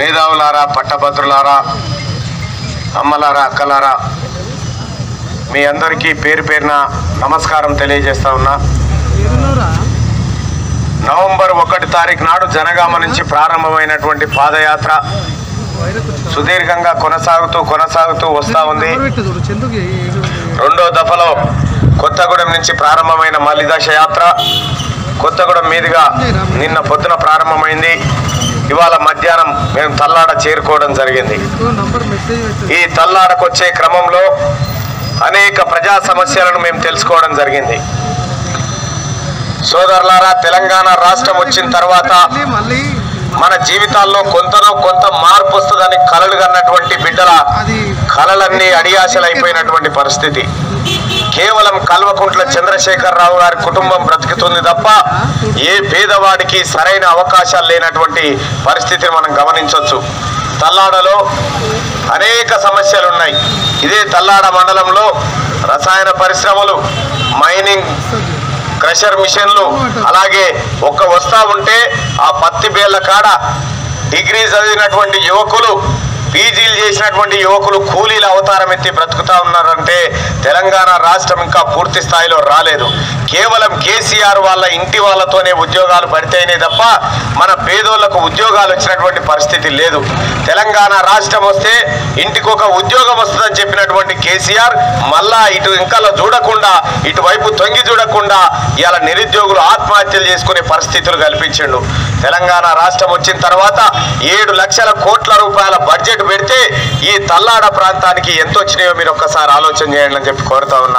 మేధావులారా పట్టభద్రులారా అమ్మలారా అక్కలారా మీ అందరికీ పేరు పేరున నమస్కారం తెలియజేస్తా ఉన్నా నవంబర్ ఒకటి తారీఖు నాడు జనగామ నుంచి ప్రారంభమైనటువంటి పాదయాత్ర సుదీర్ఘంగా కొనసాగుతూ కొనసాగుతూ వస్తూ ఉంది రెండో దఫలో కొత్తగూడెం నుంచి ప్రారంభమైన మల్లిదశ యాత్ర కొత్తగూడెం మీదుగా నిన్న పొద్దున ప్రారంభమైంది ఇవాళ మధ్యాహ్నం మేము తల్లాడ చేరుకోవడం జరిగింది ఈ తల్లాడకు వచ్చే క్రమంలో అనేక ప్రజా సమస్యలను మేము తెలుసుకోవడం జరిగింది సోదరులారా తెలంగాణ రాష్ట్రం వచ్చిన తర్వాత మళ్ళీ మన జీవితాల్లో కొంతనో కొంత మార్పు వస్తుందని కలలు కన్నటువంటి బిడ్డల అది కలలన్నీ అడియాసలైపోయినటువంటి పరిస్థితి కేవలం కల్వకుంట్ల చంద్రశేఖరరావు గారి కుటుంబం బ్రతుకుతుంది తప్ప ఏ పేదవాడికి సరైన అవకాశాలు లేనటువంటి పరిస్థితిని మనం గమనించవచ్చు తల్లాడలో అనేక సమస్యలు ఉన్నాయి ఇదే తల్లాడ మండలంలో రసాయన పరిశ్రమలు మైనింగ్ క్రషర్ మిషన్లు అలాగే ఒక్క వస్తా ఉంటే ఆ పత్తి బేళ్ల కాడ డిగ్రీ చదివినటువంటి యువకులు పీజీలు చేసినటువంటి యువకులు కూలీల అవతారం ఎత్తి బ్రతుకుతా ఉన్నారంటే తెలంగాణ రాష్ట్రం ఇంకా పూర్తి స్థాయిలో రాలేదు కేవలం కేసీఆర్ వాళ్ళ ఇంటి వాళ్ళతోనే ఉద్యోగాలు పడితేనే తప్ప మన పేదోళ్లకు ఉద్యోగాలు వచ్చినటువంటి పరిస్థితి లేదు తెలంగాణ రాష్ట్రం వస్తే ఇంటికి ఒక ఉద్యోగం వస్తుందని చెప్పినటువంటి కేసీఆర్ మళ్ళా ఇటు ఇంకా చూడకుండా ఇటువైపు తొంగి చూడకుండా ఇవాళ నిరుద్యోగులు ఆత్మహత్యలు చేసుకునే పరిస్థితులు కల్పించిండు తెలంగాణ రాష్ట్రం వచ్చిన తర్వాత ఏడు లక్షల కోట్ల రూపాయల బడ్జెట్ పెడితే ఈ తల్లాడ ప్రాంతానికి ఎంత వచ్చినాయో మీరు ఒక్కసారి ఆలోచన చేయండి అని చెప్పి కోరుతా ఉన్నా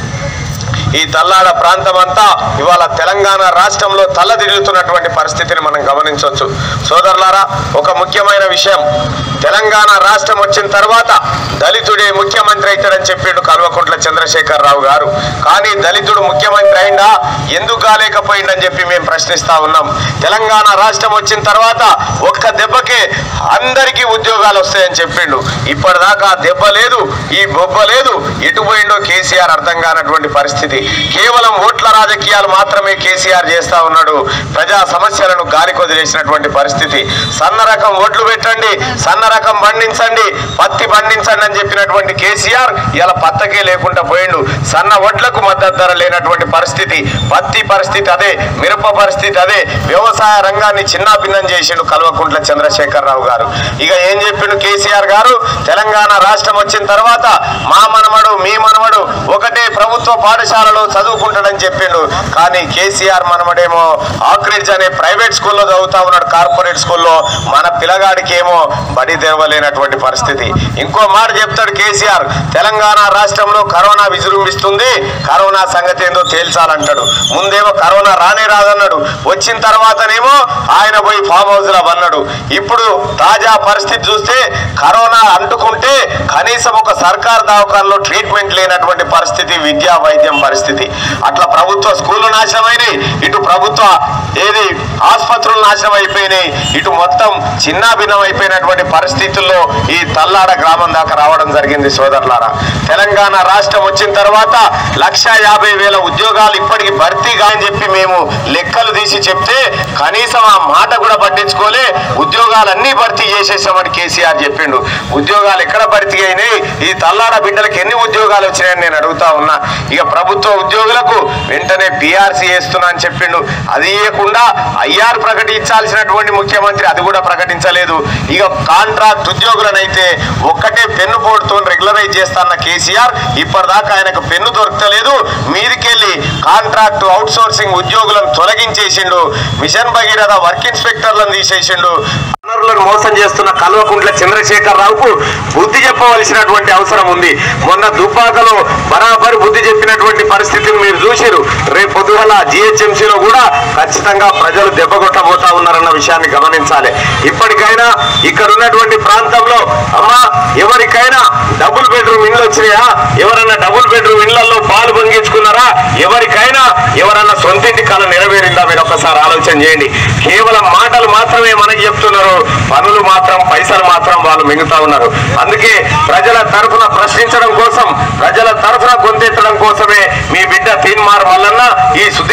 ఈ తల్లాడ ప్రాంతం అంతా ఇవాళ తెలంగాణ రాష్ట్రంలో తల్లదిల్లుతున్నటువంటి పరిస్థితిని మనం గమనించవచ్చు సోదరులారా ఒక ముఖ్యమైన విషయం తెలంగాణ రాష్ట్రం వచ్చిన తర్వాత దళితుడే ముఖ్యమంత్రి అవుతాడని చెప్పిండు కల్వకుంట్ల చంద్రశేఖర్ రావు గారు కానీ దళితుడు ముఖ్యమంత్రి అయిందా ఎందుకు కాలేకపోయిండని చెప్పి మేము ప్రశ్నిస్తా ఉన్నాం తెలంగాణ రాష్ట్రం వచ్చిన తర్వాత ఒక్క దెబ్బకే అందరికీ ఉద్యోగాలు వస్తాయని చెప్పిండు ఇప్పటిదాకా దెబ్బ లేదు ఈ బొబ్బ లేదు ఎటు పోయిండో కేసీఆర్ అర్థం కానటువంటి పరిస్థితి కేవలం ఓట్ల రాజకీయాలు మాత్రమే కేసీఆర్ చేస్తా ఉన్నాడు ప్రజా సమస్యలను గాలికి వదిలేసినటువంటి పరిస్థితి సన్న రకం ఓట్లు పెట్టండి సన్న రకం పండించండి పత్తి పండించండి అని చెప్పినటువంటి కేసీఆర్ ఇలా పత్తకే లేకుండా పోయిండు సన్న వడ్లకు మద్దతు ధర లేనటువంటి పరిస్థితి పత్తి పరిస్థితి అదే మిరప పరిస్థితి అదే వ్యవసాయ రంగాన్ని చిన్నాభిన్నం చేసిండు కల్వకుంట్ల చంద్రశేఖరరావు గారు ఇక ఏం చెప్పిండు కేసీఆర్ గారు తెలంగాణ రాష్ట్రం వచ్చిన తర్వాత మా మనమడు మీ మనమడు ఒకటే ప్రభుత్వ పాఠశాలలో చదువుకుంటాడని చెప్పిండు కానీ కేసీఆర్ మనమడేమో ఆక్రిడ్జ్ అనే ప్రైవేట్ స్కూల్లో చదువుతా ఉన్నాడు కార్పొరేట్ స్కూల్లో మన పిల్లగాడికి ఏమో బడి తెరవలేనటువంటి పరిస్థితి ఇంకో మాట చెప్తాడు కేసీఆర్ తెలంగాణ రాష్ట్రంలో కరోనా విజృంభిస్తుంది కరోనా సంగతి ఏందో తేల్చాలంటాడు ముందేమో కరోనా రానే రాదన్నాడు వచ్చిన తర్వాతనేమో ఆయన పోయి ఫామ్ హౌస్ లో అన్నాడు ఇప్పుడు తాజా పరిస్థితి చూస్తే కరోనా అంటుకుంటే కనీసం ఒక సర్కార్ దవాఖానలో ట్రీట్మెంట్ లేనటువంటి పరిస్థితి విద్యా వైద్యం పరిస్థితి అట్లా ప్రభుత్వ స్కూళ్ళు నాశనమైనాయి ఇటు ప్రభుత్వ ఏది ఆసుపత్రులు నాశనం అయిపోయినాయి ఇటు మొత్తం చిన్నాభిన్నం అయిపోయినటువంటి పరిస్థితుల్లో ఈ తల్లాడ గ్రామం దాకా రావడం జరిగింది సోదరులారా తెలంగాణ రాష్ట్రం వచ్చిన తర్వాత లక్ష యాభై వేల ఉద్యోగాలు ఇప్పటికి భర్తీ కాని చెప్పి మేము లెక్కలు తీసి చెప్తే కనీసం ఆ మాట కూడా పట్టించుకోలే ఉద్యోగాలన్నీ భర్తీ చేసేసామని కేసీఆర్ చెప్పిండు ఉద్యోగాలు ఎక్కడ భర్తీ అయినాయి ఈ తల్లాడ బిడ్డలకు ఎన్ని ఉద్యోగాలు వచ్చినాయని నేను అడుగుతా ఉన్నా ఇక ప్రభుత్వ ఉద్యోగులకు వెంటనే పిఆర్సీ వేస్తున్నా అని చెప్పిండు అది ఇవ్వకుండా ఐఆర్ ప్రకటించాల్సినటువంటి ముఖ్యమంత్రి అది కూడా ప్రకటించలేదు ఇక కాంట్రాక్ట్ ఉద్యోగులనైతే ఒక్కటే పెన్ను పోటుతో రెగ్యులరైజ్ చేస్తాన్న కేసీఆర్ ఇప్పటిదాకా ఆయనకు పెన్ను దొరకలేదు మీదికెళ్ళి కాంట్రాక్ట్ అవుట్ సోర్సింగ్ ఉద్యోగులను తొలగించేసిండు మిషన్ భగీరథ వర్క్ ఇన్స్పెక్టర్లను తీసేసిండు వనరులను మోసం చేస్తున్న కల్వకుంట్ల చంద్రశేఖర్ రావుకు బుద్ధి చెప్పవలసినటువంటి అవసరం ఉంది మొన్న దుబ్బాకలో బరాబరి బుద్ధి చెప్పినటువంటి పరిస్థితిని మీరు చూసిరు రేపు పొద్దుగల జిహెచ్ఎంసీలో కూడా ఖచ్చితంగా ప్రజలు దెబ్బ కొట్టబోతా ఉన్నారన్న విషయాన్ని గమనించాలి ఇప్పటికైనా ఇక్కడ ఉన్నటువంటి ప్రాంతంలో అమ్మా ఎవరికైనా డబుల్ బెడ్రూమ్ ఇండ్లు వచ్చినాయా ఎవరన్నా డబుల్ బెడ్రూమ్ ఇళ్లలో పాలు పొంగించుకున్నారా ఎవరికైనా ఎవరన్నా సొంతింటి కళ నెరవేరిందా మీరు ఒక్కసారి ఆలోచన చేయండి కేవలం మాటలు మాత్రమే మనకి చెప్తున్నారు పనులు మాత్రం పైసలు మాత్రం వాళ్ళు మింగుతా ఉన్నారు అందుకే ప్రజల తరఫున ప్రశ్నించడం కోసం ప్రజల తరఫున గొంతెత్తడం కోసమే మీ బిడ్డ తీన్మార్ మల్లన్న ఈ సుదీర్ఘమైన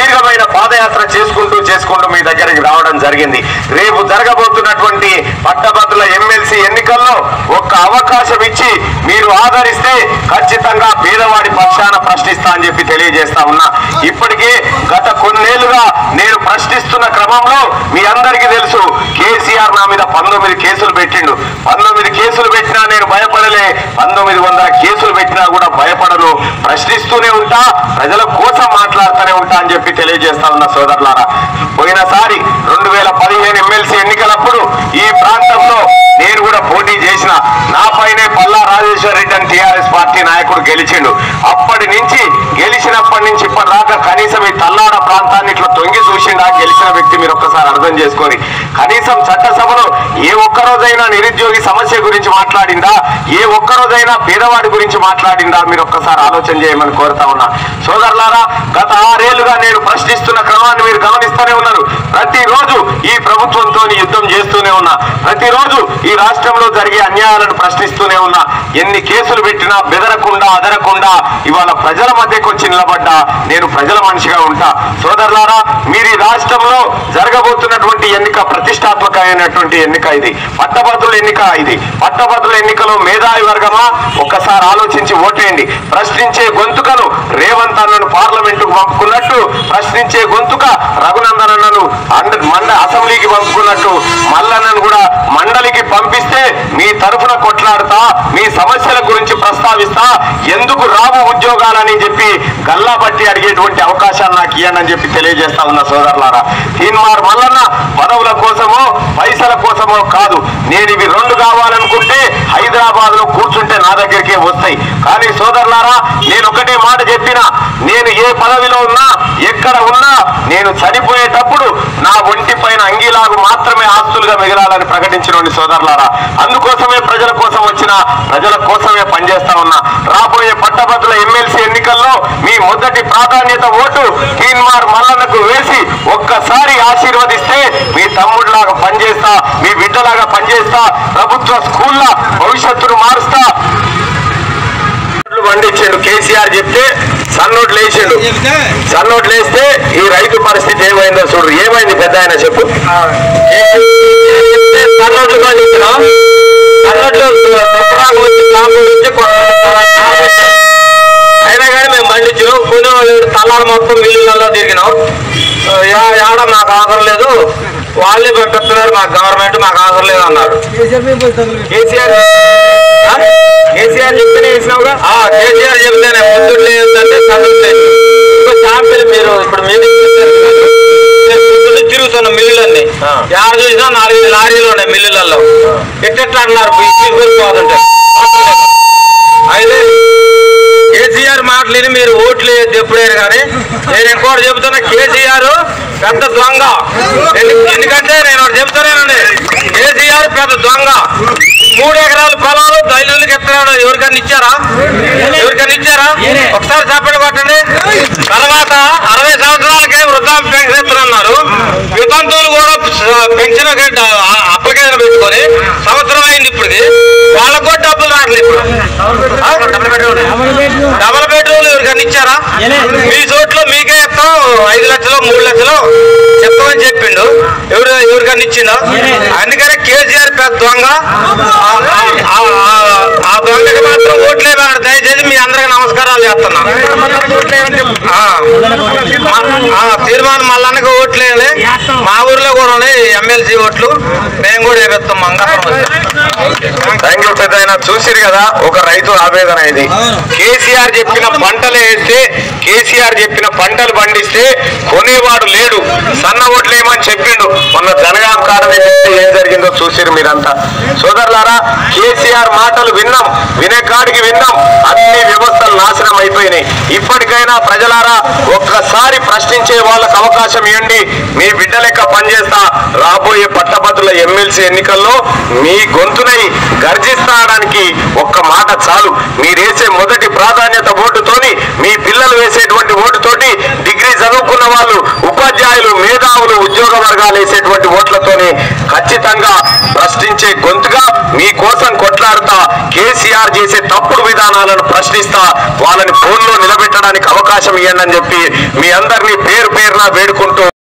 పాదయాత్ర చేసుకుంటూ చేసుకుంటూ మీ దగ్గరికి రావడం జరిగింది రేపు జరగబోతున్నటువంటి పట్టభద్రుల ఎమ్మెల్సీ ఎన్నికల్లో ఒక్క అవకాశం ఇచ్చి మీరు ఆదరిస్తే ఖచ్చితంగా పేదవాడి పక్షాన ప్రశ్నిస్తా అని చెప్పి తెలియజేస్తా ఉన్నా ఇప్పటికే గత కొన్నేళ్లుగా నేను ప్రశ్నిస్తున్న క్రమంలో మీ అందరికీ తెలుసు కేసీఆర్ నా మీద పంతొమ్మిది కేసులు పెట్టిండు పంతొమ్మిది కేసులు పెట్టినా నేను భయపడలే పంతొమ్మిది వందల కేసులు పెట్టినా కూడా భయపడను ప్రశ్నిస్తూనే ఉంటా ప్రజల కోసం మాట్లాడుతూనే ఉంటా అని చెప్పి తెలియజేస్తా ఉన్న సోదరులారా పోయినసారి రెండు వేల పదిహేను ఎమ్మెల్సీ ఎన్నికలప్పుడు ఈ ప్రాంతంలో నేను కూడా పోటీ చేసిన నా పైనే పల్లా రాజేశ్వర రెడ్డి అని టీఆర్ఎస్ పార్టీ నాయకుడు గెలిచిండు అప్పటి నుంచి గెలిచినప్పటి నుంచి ఇప్పటిదాకా కనీసం ఈ తల్లాడ ప్రాంతాన్ని ఇట్లా తొంగి చూసిండా గెలిచిన వ్యక్తి మీరు ఒక్కసారి అర్థం చేసుకొని కనీసం చట్టసభలో ఏ ఒక్క రోజైనా నిరుద్యోగి సమస్య గురించి మాట్లాడిందా ఏ ఒక్క రోజైనా పేదవాడి గురించి మాట్లాడిందా మీరు ఒక్కసారి ఆలోచన చేయమని కోరుతా ఉన్నా సోదరులారా గత ఆరేళ్లుగా నేను ప్రశ్నిస్తున్న క్రమాన్ని మీరు గమనిస్తూనే ఉన్నారు ప్రతిరోజు ఈ ప్రభుత్వంతో యుద్ధం చేస్తూనే ఉన్నా ప్రతిరోజు ఈ రాష్ట్రంలో జరిగే అన్యాయాలను ప్రశ్నిస్తూనే ఉన్నా ఎన్ని కేసులు పెట్టినా బెదరకుండా అదరకుండా ఇవాళ ప్రజల మధ్యకు వచ్చి నిలబడ్డా నేను ప్రజల మనిషిగా ఉంటా సోదరులారా మీరు ఈ రాష్ట్రంలో జరగబోతున్నటువంటి ఎన్నిక ప్రతిష్టాత్మకమైనటువంటి ఎన్నిక ఇది పట్టభద్రుల ఎన్నిక ఇది పట్టభద్రుల ఎన్నికలో మేధావి వర్గమా ఒక్కసారి ఆలోచించి ఓటేయండి ప్రశ్నించే గొంతుకను రేవంత్ అన్నను పార్లమెంటుకు పంపుకున్నట్టు ప్రశ్నించే గొంతుక రఘునందన్ అన్నను అండ- మండ అసెంబ్లీకి పంపుకున్నట్టు మల్లన్నను కూడా మండలికి పంపిస్తే మీ తరఫున కొట్లాడుతా మీ సమస్యల గురించి ప్రస్తావిస్తా ఎందుకు రావు ఉద్యోగాలని చెప్పి గల్లా బట్టి అడిగేటువంటి అవకాశాలు నాకు ఇవ్వండి అని చెప్పి తెలియజేస్తా ఉన్న సోదరులారా తీన్మార్ మల్లన్న పదవుల కోసమో పైసల కోసమో కాదు నేను ఇవి రెండు కావాలనుకుంటే హైదరాబాద్ లో కూర్చుంటే నా దగ్గరికే వస్తాయి కానీ సోదరులారా నేను ఒకటే మాట చెప్పిన నేను ఏ పదవిలో ఉన్నా ఎక్కడ ఉన్నా నేను చనిపోయేటప్పుడు నా ఒంటి పైన అంగీలాగు మాత్రమే ఆస్తులుగా మిగలాలని ప్రకటించిన సోదరులారా అందుకోసమే ప్రజల కోసం వచ్చిన ప్రజల కోసమే పనిచేస్తా ఉన్నా రాబోయే పట్టభద్రుల ఎమ్మెల్సీ ఎన్నికల్లో మీ మొదటి ప్రాధాన్యత ఓటు తీన్మార్ మల్లన్నకు వేసి ఒక్కసారి ఆశీర్వదిస్తే మీ తమ్ముడిలాగా పనిచేస్తా మీ బిడ్డలాగా పనిచేస్తా ప్రభుత్వ స్కూళ్ళ భవిష్యత్తును మారుస్తా పండించాడు కేసీఆర్ చెప్తే సన్నోట్లు వేసిండు సన్నోట్లు వేస్తే ఈ రైతు పరిస్థితి ఏమైందో చూడు ఏమైంది పెద్ద ఆయన చెప్పు సన్నోట్లు పండించినాం సన్నోట్లు తుఫాను వచ్చి కాపు వచ్చి కొ- అయినా కానీ మేము పండించినాం కొన్ని వాళ్ళు తల్లారు మొత్తం మిల్లులలో తిరిగినాం ఆ, యా- యాడ మాకు అవసరం లేదు వాళ్ళే పంపిస్తున్నారు మాకు గవర్నమెంట్ మాకు అవసరం లేదు అన్నారు కేసీఆర్ ఆ? కేసీఆర్ చెప్తేనే వేసినావుగా ఆ, కేసీఆర్ చెప్తేనే పొద్దున్న లేదంటే చదువుతే ఇప్పుడు శాంపిల్ మీరు ఇప్పుడు మీరు పొద్దున్న తిరుగుతున్న మిల్లులన్నీ యాడ చూసినా నాలుగైదు లారీలు ఉన్నాయి మిల్లులలో ఎట్టెట్లా అన్నారు తీసుకొని అయితే కేసీఆర్ మాటలు విని మీరు ఓట్లు వేయద్దు ఎప్పుడైనా కానీ నేను ఇంకోటి చెబుతున్నా కేసీఆర్ పెద్ద దొంగ ఎందు- ఎందుకంటే నేను ఒకటి చెబుతానేనండి కేసీఆర్ పెద్ద దొంగ మూడు ఎకరాల పొలాలు దళితులకి ఎత్తున్నాడు ఎవరికన్నా ఇచ్చారా ఎవరికన్నా ఇచ్చారా ఒకసారి చెప్పండి కొట్టండి తర్వాత అరవై సంవత్సరాలకే వృద్ధాప్య పెన్షన్ ఇస్తున్నారు వితంతువులు కూడా పెన్షన్ అప్లికేషన్ పెట్టుకొని సంవత్సరం అయింది ఇప్పటికి వాళ్ళకు కూడా డబ్బులు రావట్లేదు ఇప్పుడు ఆ? డబల్ బెడ్రూమ్ ఎవరికన్నా ఇచ్చారా మీ చోట్ల మీకే ఇస్తాం ఐదు లక్షలు మూడు లక్షలు చెప్తామని చెప్పిండు ఎవరు ఎవరికన్నా ఇచ్చిండు అందుకనే కేసీఆర్ పెద్ద దొంగ ఆ- ఆ- ఆ- ఆ- ఆ దొంగకి మాత్రం ఓట్లే వేయండి. దయచేసి మీ అందరికి నమస్కారాలు చేస్తున్నా ఆ. ఆ, తీర్మానం మల్లన్నకి ఓట్లేయాలి మా ఊర్లో కూడా ఉన్నాయి ఎమ్మెల్సీ ఓట్లు మేము కూడా వేపిస్తాం మంగళవారం థ్యాంక్ యూ పెద్ద చూసిరు కదా ఒక రైతు ఆవేదన ఇది కేసీఆర్ చెప్పిన పంటలు వేస్తే కేసీఆర్ చెప్పిన పంటలు పండిస్తే కొనేవాడు లేడు సన్న ఓట్లు ఏమని చెప్పిండు మొన్న జనగాం కాడ చెప్తే ఏం జరిగిందో చూసిరు మీరంతా సోదరులారా కేసీఆర్ మాటలు విన్నాం వినే కాడికి విన్నాం అన్ని వ్యవస్థలు నాశనం అయిపోయినాయి ఇప్పటికైనా ప్రజలారా ఒక్కసారి ప్రశ్నించే వాళ్ళకు అవకాశం ఇవ్వండి మీ బిడ్డ లెక్క పనిచేస్తా రాబోయే పట్టభద్రుల ఎమ్మెల్సీ ఎన్నికల్లో మీ గొంతునై గర్జిస్తాడానికి ఒక్క మాట చాలు మీరేసే మొదటి ప్రాధాన్యత ఓటుతోని మీ పిల్లలు వేసేటువంటి ఓటుతోటి డిగ్రీ చదువుకున్న వాళ్ళు ఉపాధ్యాయులు మేధావులు ఉద్యోగ వర్గాలు వేసేటువంటి ఓట్లతోని ఖచ్చితంగా ప్రశ్నించే గొంతుగా మీ కోసం కొట్లాడుతా కేసీఆర్ చేసే తప్పుడు విధానాలను ప్రశ్నిస్తా వాళ్ళని ఫోన్లో నిలబెట్టడానికి అవకాశం ఇవ్వండి అని చెప్పి మీ అందరినీ పేరు పేరున వేడుకుంటూ